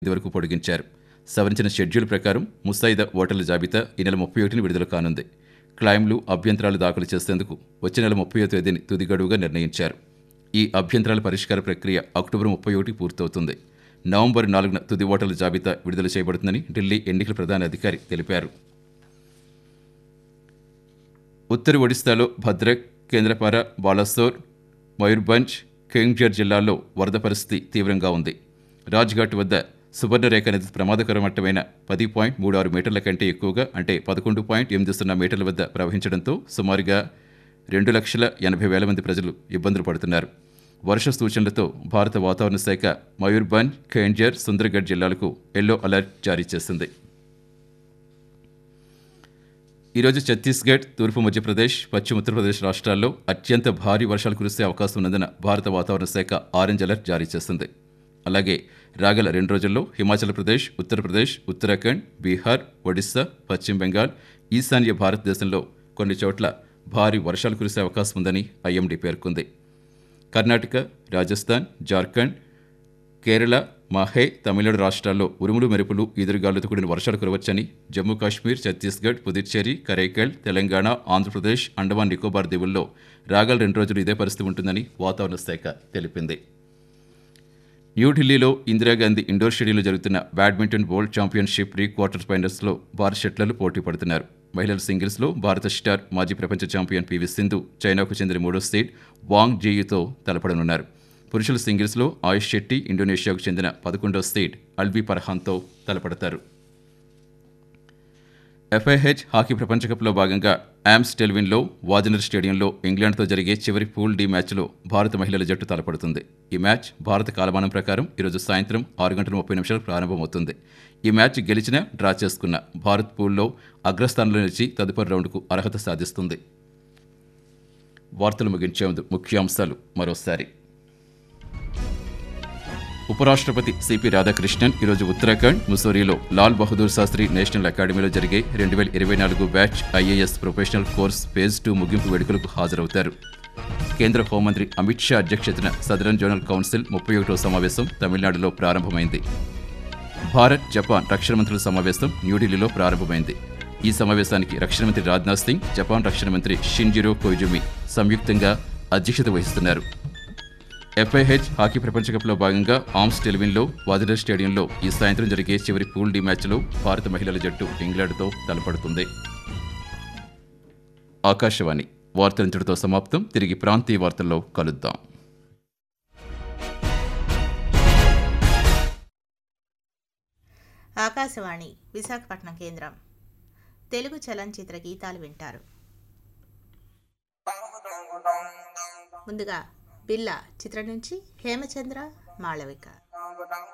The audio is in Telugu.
ఇదివరకు పొడిగించారు సవరించిన షెడ్యూల్ ప్రకారం ముసాయిదా ఓటర్ల జాబితా ఈ నెల ముప్పై ఒకటిని విడుదల కానుంది క్లైమ్లు అభ్యంతరాలు దాఖలు చేసేందుకు వచ్చే నెల ముప్పై తేదీని తుది గడువుగా నిర్ణయించారు ఈ అభ్యంతరాల పరిష్కార ప్రక్రియ అక్టోబర్ ముప్పై ఒకటి పూర్తవుతుంది నవంబర్ నాలుగున తుది ఓటర్ల జాబితా విడుదల చేయబడుతుందని ఢిల్లీ ఎన్నికల ప్రధాన అధికారి తెలిపారు ఉత్తర ఒడిశాలో భద్రక్ కేంద్రపార బాలాసోర్ మయూర్భంజ్ కేంగ్జర్ జిల్లాల్లో వరద పరిస్థితి తీవ్రంగా ఉంది రాజ్ఘాట్ వద్ద సువర్ణరేఖ నది ప్రమాదకర మట్టమైన పది పాయింట్ మూడు ఆరు మీటర్ల కంటే ఎక్కువగా అంటే పదకొండు పాయింట్ ఎనిమిది సున్నా మీటర్ల వద్ద ప్రవహించడంతో సుమారుగా రెండు లక్షల ఎనభై వేల మంది ప్రజలు ఇబ్బందులు పడుతున్నారు వర్ష సూచనలతో భారత వాతావరణ శాఖ మయూర్భంజ్ ఖేంజర్ సుందర్గఢ్ జిల్లాలకు ఎల్లో అలర్ట్ జారీ చేసింది ఈరోజు ఛత్తీస్గఢ్ తూర్పు మధ్యప్రదేశ్ పశ్చిమ ఉత్తరప్రదేశ్ రాష్ట్రాల్లో అత్యంత భారీ వర్షాలు కురిసే అవకాశం ఉన్నందున భారత వాతావరణ శాఖ ఆరెంజ్ అలర్ట్ జారీ చేసింది అలాగే రాగల రెండు రోజుల్లో హిమాచల్ ప్రదేశ్ ఉత్తరప్రదేశ్ ఉత్తరాఖండ్ బీహార్ ఒడిశా పశ్చిమ బెంగాల్ ఈశాన్య భారతదేశంలో కొన్ని చోట్ల భారీ వర్షాలు కురిసే అవకాశం ఉందని ఐఎండీ పేర్కొంది కర్ణాటక రాజస్థాన్ జార్ఖండ్ కేరళ మాహే తమిళనాడు రాష్ట్రాల్లో ఉరుములు మెరుపులు ఈదురుగాలులతో కూడిన వర్షాలు కురవచ్చని జమ్మూ కాశ్మీర్ ఛత్తీస్గఢ్ పుదుచ్చేరి కరైకల్ తెలంగాణ ఆంధ్రప్రదేశ్ అండమాన్ నికోబార్ దీవుల్లో రాగల రెండు రోజులు ఇదే పరిస్థితి ఉంటుందని వాతావరణ శాఖ తెలిపింది న్యూఢిల్లీలో ఇందిరాగాంధీ ఇండోర్ స్టేడియంలో జరుగుతున్న badminton world championship pre quarter ఫైనల్స్లో భారత షట్లర్లు పోటీ పడుతున్నారు మహిళల సింగిల్స్లో భారత స్టార్ మాజీ ప్రపంచ ఛాంపియన్ పివి సింధు చైనాకు చెందిన మూడో సీడ్ వాంగ్ జీయుతో తలపడనున్నారు పురుషుల సింగిల్స్లో ఆయుష్ శెట్టి ఇండోనేషియాకు చెందిన పదకొండో సీడ్ అల్బీ పర్హాన్తో తలపడతారు ఎఫ్ఐహెచ్ హాకీ ప్రపంచ కప్లో భాగంగా యామ్స్ టెల్విన్లో వాజనర్ స్టేడియంలో ఇంగ్లాండ్తో జరిగే చివరి పూల్ డి మ్యాచ్లో భారత మహిళల జట్టు తలపడుతుంది ఈ మ్యాచ్ భారత కాలమానం ప్రకారం ఈరోజు సాయంత్రం ఆరు గంటల ముప్పై నిమిషాలు ప్రారంభమవుతుంది ఈ మ్యాచ్ గెలిచినా డ్రా చేసుకున్న భారత్ పూల్లో అగ్రస్థానంలో నిలిచి తదుపరి రౌండ్కు అర్హత సాధిస్తుంది వార్తలు ముగించే ముందు ముఖ్యాంశాలు మరోసారి ఉపరాష్ట్రపతి సిపి రాధాకృష్ణన్ ఈరోజు ఉత్తరాఖండ్ ముసోరీలో లాల్ బహదూర్ శాస్త్రి నేషనల్ అకాడమీలో జరిగే రెండు వేల ఇరవై నాలుగు batch IAS professional course phase two ముగింపు వేడుకలకు హాజరవుతారు కేంద్ర హోంమంత్రి అమిత్ షా అధ్యక్షతన సదరన్ జోనల్ కౌన్సిల్ ముప్పై ఒకటో సమావేశం తమిళనాడులో ప్రారంభమైంది భారత్ జపాన్ రక్షణ మంత్రుల సమావేశం న్యూఢిల్లీలో ప్రారంభమైంది ఈ సమావేశానికి రక్షణ మంత్రి రాజ్నాథ్ సింగ్ జపాన్ రక్షణ మంత్రి షిన్జిరో కొయిజుమి సంయుక్తంగా అధ్యక్షత వహిస్తున్నారు ఎఫ్ఐహెచ్ హాకీ ప్రపంచ కప్లో భాగంగా ఆమ్స్ టెలివిన్లో వాదిలర్ స్టేడియంలో ఈ సాయంత్రం జరిగే చివరి పూల్ డి మ్యాచ్లో భారత మహిళల జట్టు ఇంగ్లాండ్తో తలపడుతుంది ఆకాశవాణి వార్తలించడంతో సమాప్తం తిరిగి ప్రాంతీయ వార్తల్లో కలుద్దాం ఆకాశవాణి విశాఖపట్నం కేంద్రం తెలుగు చలనచిత్ర గీతాలు వింటారు ముందుగా బిల్లా చిత్రం నుంచి హేమచంద్ర మాళవిక